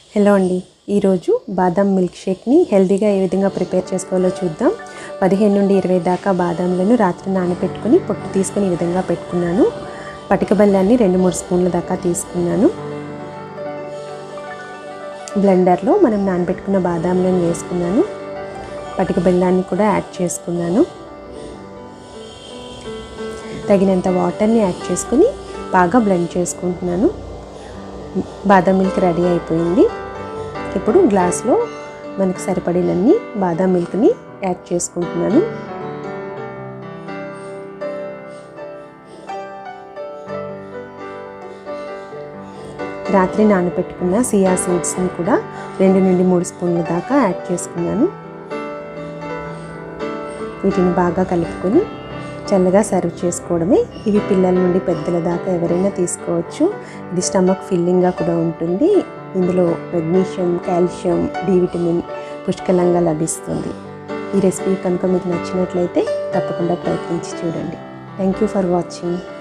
hello అండి ఈరోజు బాదం మిల్క్ షేక్ని హెల్తీగా ఏ విధంగా ప్రిపేర్ చేసుకోవాలో చూద్దాం పదిహేను నుండి ఇరవై దాకా బాదాంలను రాత్రి నానబెట్టుకుని పొట్టు తీసుకుని ఈ విధంగా పెట్టుకున్నాను పటిక బెల్లాన్ని రెండు మూడు స్పూన్ల దాకా తీసుకున్నాను బ్లెండర్లో మనం నానబెట్టుకున్న బాదాంలను వేసుకున్నాను పటిక బెల్లాన్ని కూడా యాడ్ చేసుకున్నాను తగినంత వాటర్ని యాడ్ చేసుకుని బాగా బ్లెండ్ చేసుకుంటున్నాను బాదం మిల్క్ రెడీ అయిపోయింది ఇప్పుడు గ్లాస్లో మనకు సరిపడినన్ని బాదం మిల్క్ని యాడ్ చేసుకుంటున్నాను రాత్రి నానబెట్టుకున్న సియా సీడ్స్ని కూడా రెండు నుండి మూడు స్పూన్ల దాకా యాడ్ చేసుకున్నాను వీటిని బాగా కలుపుకొని చల్లగా సర్వ్ చేసుకోవడమే ఇవి పిల్లల నుండి పెద్దల దాకా ఎవరైనా తీసుకోవచ్చు ఇది స్టమక్ ఫిల్లింగ్గా కూడా ఉంటుంది ఇందులో మెగ్నీషియం కాల్షియం డి విటమిన్ పుష్కలంగా లభిస్తుంది ఈ రెసిపీ కనుక మీకు నచ్చినట్లయితే తప్పకుండా ప్రయత్నించి చూడండి థ్యాంక్ యూ ఫర్ వాచింగ్